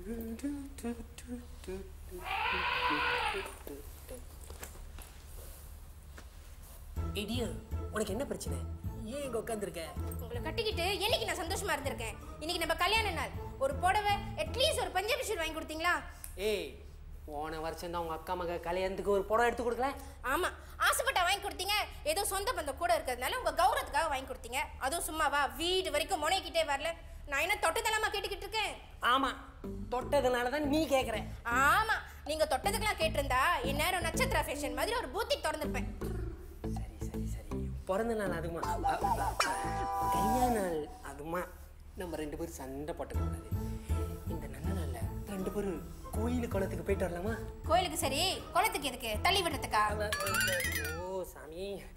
இடியா உனக்கு என்ன பிரச்சனை ஏன் இங்க உட்காந்துருக்க உங்களை கட்டிக்கிட்டு என்னைக்கு நான் சந்தோஷமா இருந்திருக்கேன் இன்னைக்கு நம்ம கல்யாண நாள் ஒரு புடவை அட்லீஸ்ட் ஒரு பஞ்சாபி ஷூட் வாங்கி கொடுத்தீங்களா ஏய் போன வருஷம் தான் உங்க அக்கா மக கல்யாணத்துக்கு ஒரு புடவை எடுத்து கொடுக்கல ஆமா ஆசைப்பட்டா வாங்கி கொடுத்தீங்க ஏதோ சொந்த பந்தம் கூட இருக்கிறதுனால உங்க கௌரவத்துக்காக வாங்கி கொடுத்தீங்க அதுவும் சும்மாவா வீடு வரைக்கும் முனைக்கிட்டே வரல நான் என்ன தொட்டதெல்லாமா கேட்டுக்கிட்டு இருக்கேன் ஆமா தொட்டதுனால தான் நீ கேக்குற ஆமா நீங்க தொட்டதுக்கெல்லாம் கேட்டிருந்தா இந்நேரம் நட்சத்திர ஃபேஷன் மாதிரி ஒரு பூத்தி திறந்திருப்பேன் சரி சரி சரி பிறந்த நாள் அதுமா கல்யாண நாள் அதுமா நம்ம ரெண்டு பேரும் சண்டை போட்டுக்கூடாது இந்த நல்ல நாள்ல ரெண்டு பேரும் கோயில் குளத்துக்கு போயிட்டு வரலாமா கோயிலுக்கு சரி குளத்துக்கு எதுக்கு தள்ளி விடுறதுக்கா ஓ சாமி